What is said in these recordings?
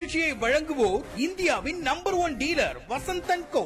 இந்நிகழ்ச்சியை வழங்குவோர் இந்தியாவின் number one dealer Vasanthan co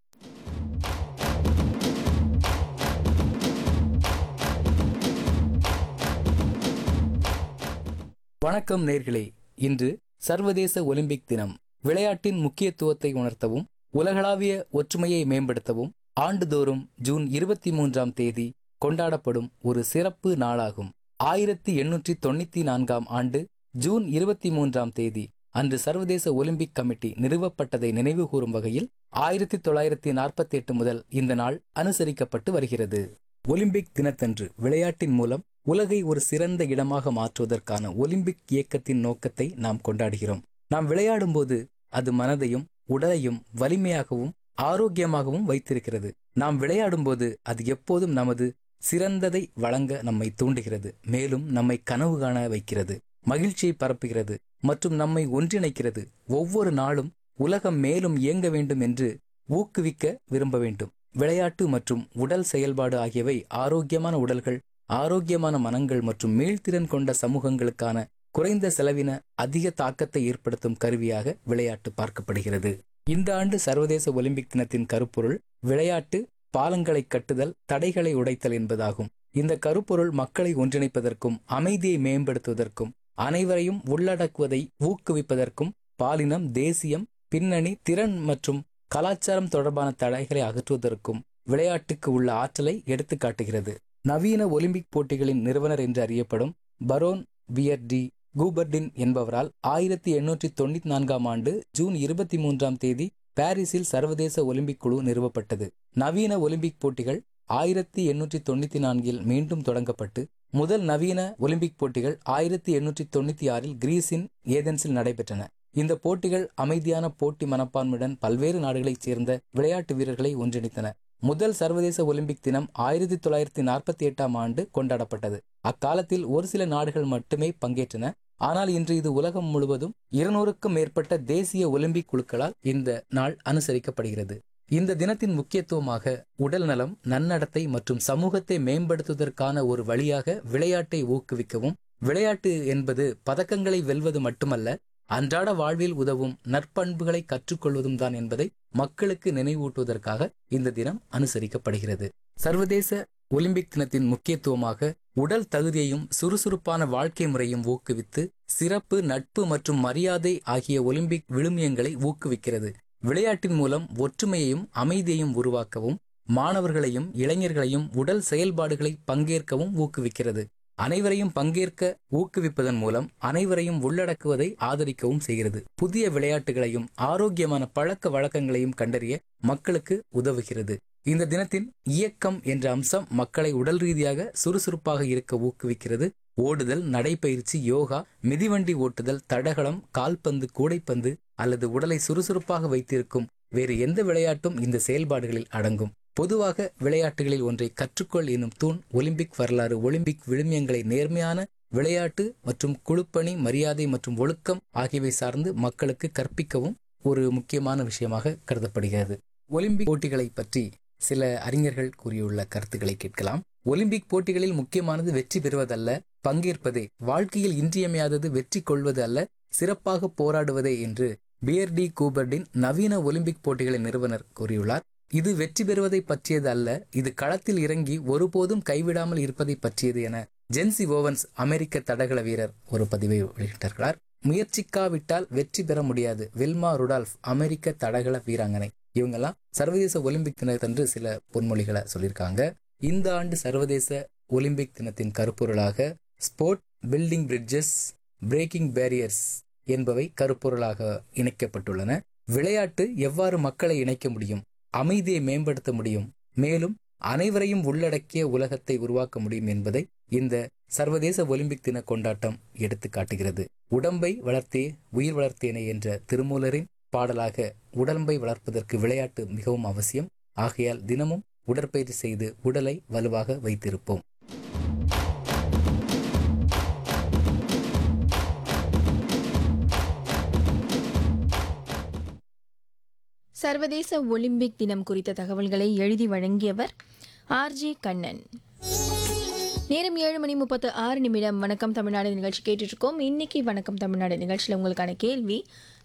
வணக்கம் நேர்களே இன்று சர்வதேச ஒலிம்பிக் தினம் விளையாட்டின் முக்கியத்துவத்தை உணர்த்தவும் உலகளாவிய ஒற்றுமையை மேம்படுத்தவும் ஆண்டுதோறும் ஜூன் இருபத்தி மூன்றாம் தேதி கொண்டாடப்படும் ஒரு சிறப்பு நாளாகும் ஆயிரத்தி எண்ணூற்றி தொண்ணூத்தி நான்காம் ஆண்டு ஜூன் இருபத்தி மூன்றாம் தேதி அன்று சர்வதேச ஒலிம்பிக் கமிட்டி நிறுவப்பட்டதை நினைவுகூரும் வகையில் ஆயிரத்தி தொள்ளாயிரத்தி நாற்பத்தி எட்டு முதல் இந்த நாள் அனுசரிக்கப்பட்டு வருகிறது ஒலிம்பிக் தினத்தன்று விளையாட்டின் மூலம் உலகை ஒரு சிறந்த இடமாக மாற்றுவதற்கான ஒலிம்பிக் இயக்கத்தின் நோக்கத்தை நாம் கொண்டாடுகிறோம் நாம் விளையாடும்போது அது மனதையும் உடலையும் வலிமையாகவும் ஆரோக்கியமாகவும் வைத்திருக்கிறது நாம் விளையாடும்போது அது எப்போதும் நமது சிறந்ததை வழங்க நம்மை தூண்டுகிறது மேலும் நம்மை கனவு காண வைக்கிறது மகிழ்ச்சியை பரப்புகிறது மற்றும் நம்மை ஒன்றிணைக்கிறது ஒவ்வொரு நாளும் உலகம் மேலும் இயங்க வேண்டும் என்று ஊக்குவிக்க விரும்ப வேண்டும் விளையாட்டு மற்றும் உடல் செயல்பாடு ஆகியவை ஆரோக்கியமான உடல்கள் ஆரோக்கியமான மனங்கள் மற்றும் மீள்திறன் கொண்ட சமூகங்களுக்கான குறைந்த செலவின அதிக தாக்கத்தை ஏற்படுத்தும் கருவியாக விளையாட்டு பார்க்கப்படுகிறது இந்த ஆண்டு சர்வதேச ஒலிம்பிக் தினத்தின் கருப்பொருள் விளையாட்டு பாலங்களை கட்டுதல் தடைகளை உடைத்தல் என்பதாகும் இந்த கருப்பொருள் மக்களை ஒன்றிணைப்பதற்கும் அமைதியை மேம்படுத்துவதற்கும் அனைவரையும் உள்ளடக்குவதை ஊக்குவிப்பதற்கும் பாலினம் தேசியம் பின்னணி திறன் மற்றும் கலாச்சாரம் தொடர்பான தடைகளை அகற்றுவதற்கும் விளையாட்டுக்கு உள்ள ஆற்றலை எடுத்துக்காட்டுகிறது நவீன ஒலிம்பிக் போட்டிகளின் நிறுவனர் என்று அறியப்படும் பரோன் பியர்டி கூபர்டின் என்பவரால் ஆயிரத்தி எண்ணூற்றி தொண்ணூத்தி நான்காம் ஆண்டு ஜூன் இருபத்தி மூன்றாம் தேதி பாரிஸில் சர்வதேச ஒலிம்பிக் குழு நிறுவப்பட்டது நவீன ஒலிம்பிக் போட்டிகள் ஆயிரத்தி எண்ணூற்றி தொண்ணூத்தி நான்கில் மீண்டும் தொடங்கப்பட்டு முதல் நவீன ஒலிம்பிக் போட்டிகள் ஆயிரத்தி எண்ணூற்றி தொண்ணூத்தி ஆறில் கிரீஸின் ஏதென்ஸில் நடைபெற்றன இந்த போட்டிகள் அமைதியான போட்டி மனப்பான்மையுடன் பல்வேறு நாடுகளைச் சேர்ந்த விளையாட்டு வீரர்களை ஒன்றிணைத்தன முதல் சர்வதேச ஒலிம்பிக் தினம் ஆயிரத்தி தொள்ளாயிரத்தி நாற்பத்தி எட்டாம் ஆண்டு கொண்டாடப்பட்டது அக்காலத்தில் ஒரு சில நாடுகள் மட்டுமே பங்கேற்றன ஆனால் இன்று இது உலகம் முழுவதும் இருநூறுக்கும் மேற்பட்ட தேசிய ஒலிம்பிக் குழுக்களால் இந்த நாள் அனுசரிக்கப்படுகிறது இந்த தினத்தின் முக்கியத்துவமாக உடல் நலம் நன்னடத்தை மற்றும் சமூகத்தை மேம்படுத்துவதற்கான ஒரு வழியாக விளையாட்டை ஊக்குவிக்கவும் விளையாட்டு என்பது பதக்கங்களை வெல்வது மட்டுமல்ல அன்றாட வாழ்வில் உதவும் நற்பண்புகளை கற்றுக்கொள்வதும் தான் என்பதை மக்களுக்கு நினைவூட்டுவதற்காக இந்த தினம் அனுசரிக்கப்படுகிறது சர்வதேச ஒலிம்பிக் தினத்தின் முக்கியத்துவமாக உடல் தகுதியையும் சுறுசுறுப்பான வாழ்க்கை முறையும் ஊக்குவித்து சிறப்பு நட்பு மற்றும் மரியாதை ஆகிய ஒலிம்பிக் விழுமியங்களை ஊக்குவிக்கிறது விளையாட்டின் மூலம் ஒற்றுமையையும் அமைதியையும் உருவாக்கவும் மாணவர்களையும் இளைஞர்களையும் உடல் செயல்பாடுகளை பங்கேற்கவும் ஊக்குவிக்கிறது அனைவரையும் பங்கேற்க ஊக்குவிப்பதன் மூலம் அனைவரையும் உள்ளடக்குவதை ஆதரிக்கவும் செய்கிறது புதிய விளையாட்டுகளையும் ஆரோக்கியமான பழக்க வழக்கங்களையும் கண்டறிய மக்களுக்கு உதவுகிறது இந்த தினத்தின் இயக்கம் என்ற அம்சம் மக்களை உடல் ரீதியாக சுறுசுறுப்பாக இருக்க ஊக்குவிக்கிறது ஓடுதல் நடைப்பயிற்சி யோகா மிதிவண்டி ஓட்டுதல் தடகளம் கால்பந்து கூடைப்பந்து அல்லது உடலை சுறுசுறுப்பாக வைத்திருக்கும் வேறு எந்த விளையாட்டும் இந்த செயல்பாடுகளில் அடங்கும் பொதுவாக விளையாட்டுகளில் ஒன்றை கற்றுக்கொள் எனும் தூண் ஒலிம்பிக் வரலாறு ஒலிம்பிக் விழுமியங்களை நேர்மையான விளையாட்டு மற்றும் குழுப்பணி மரியாதை மற்றும் ஒழுக்கம் ஆகியவை சார்ந்து மக்களுக்கு கற்பிக்கவும் ஒரு முக்கியமான விஷயமாக கருதப்படுகிறது ஒலிம்பிக் போட்டிகளை பற்றி சில அறிஞர்கள் கூறியுள்ள கருத்துக்களை கேட்கலாம் ஒலிம்பிக் போட்டிகளில் முக்கியமானது வெற்றி பெறுவதல்ல பங்கேற்பதே வாழ்க்கையில் இன்றியமையாதது வெற்றி கொள்வது அல்ல சிறப்பாக போராடுவதே என்று பியர்டி கூபர்டின் நவீன ஒலிம்பிக் போட்டிகளின் நிறுவனர் கூறியுள்ளார் இது வெற்றி பெறுவதை பற்றியது அல்ல இது களத்தில் இறங்கி ஒருபோதும் கைவிடாமல் இருப்பதை பற்றியது என ஜென்சி ஓவன்ஸ் அமெரிக்க தடகள வீரர் ஒரு பதிவை வெளியிட்டார்களார் முயற்சிக்காவிட்டால் வெற்றி பெற முடியாது வில்மா ருடால்ஃப் அமெரிக்க தடகள வீராங்கனை இவங்கெல்லாம் சர்வதேச ஒலிம்பிக் தினத்தன்று சில பொன்மொழிகளை சொல்லியிருக்காங்க இந்த ஆண்டு சர்வதேச ஒலிம்பிக் தினத்தின் கருப்பொருளாக sport building bridges breaking barriers என்பவை கருப்பொருளாக இணைக்கப்பட்டுள்ளன விளையாட்டு எவ்வாறு மக்களை இணைக்க முடியும் அமைதியை மேம்படுத்த முடியும் மேலும் அனைவரையும் உள்ளடக்கிய உலகத்தை உருவாக்க முடியும் என்பதை இந்த சர்வதேச ஒலிம்பிக் தின கொண்டாட்டம் எடுத்து காட்டுகிறது உடம்பை வளர்த்தே உயிர் வளர்த்தேனே என்ற திருமூலரின் பாடலாக உடம்பை வளர்ப்பதற்கு விளையாட்டு மிகவும் அவசியம் ஆகையால் தினமும் உடற்பயிற்சி செய்து உடலை வலுவாக வைத்திருப்போம் சர்வதேச ஒலிம்பிக் தினம் குறித்த தகவல்களை எழுதி வழங்கியவர் ஆர்ஜே கண்ணன் நேரம் ஏழு மணி முப்பத்து ஆறு நிமிடம் வணக்கம் தமிழ்நாடு நிகழ்ச்சி கேட்டுட்டு இருக்கோம் இன்னைக்கு வணக்கம் தமிழ்நாடு நிகழ்ச்சியில் உங்களுக்கான கேள்வி